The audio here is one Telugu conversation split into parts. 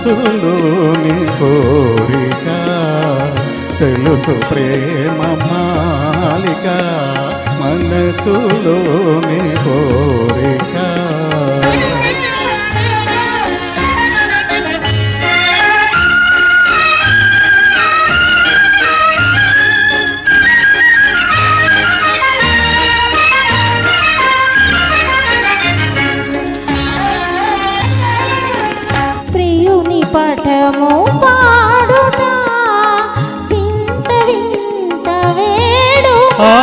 మనసులోని కోరిక తెలుసు ప్రేమ మాలిక మనసులోని కోరిక ప్రియుని పటము పాడుట వింత వింత వేడు ఆ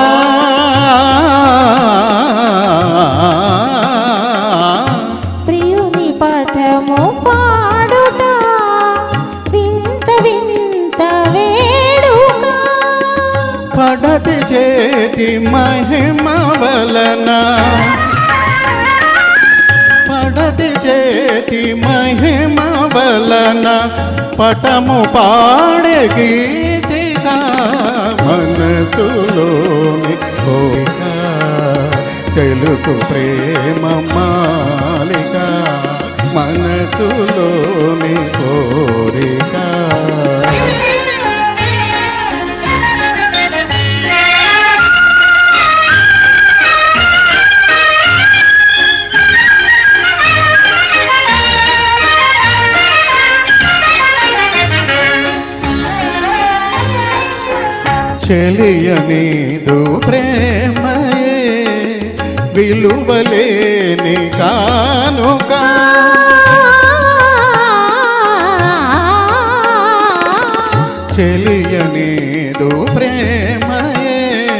ప్రియుని పటము పాడుట వింత వింత వేడుక పడతి చేతి మహిమ వలన పడతి చేతి మహిమ వలన పటము పాడే గీతిక మనసులోని కోరిక తెలుసు ప్రేమ మాలిక మనసులోని కోరిక చెలియనీదు ప్రేమయే విలువలేని కానుక చెలియనీదు ప్రేమయే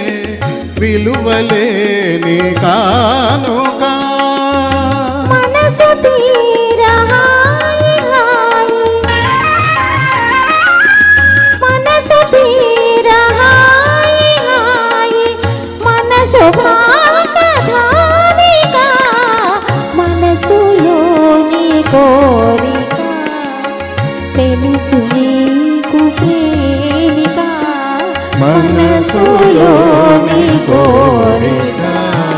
విలువలేని కానుక మనసు తీర హాయి హాయి మనసు తీర హాయి హాయి మనసు భాగధానిక మనసులోని కోరిక తెలుసు నీకు ప్రేమిక మనసులోని కోరిక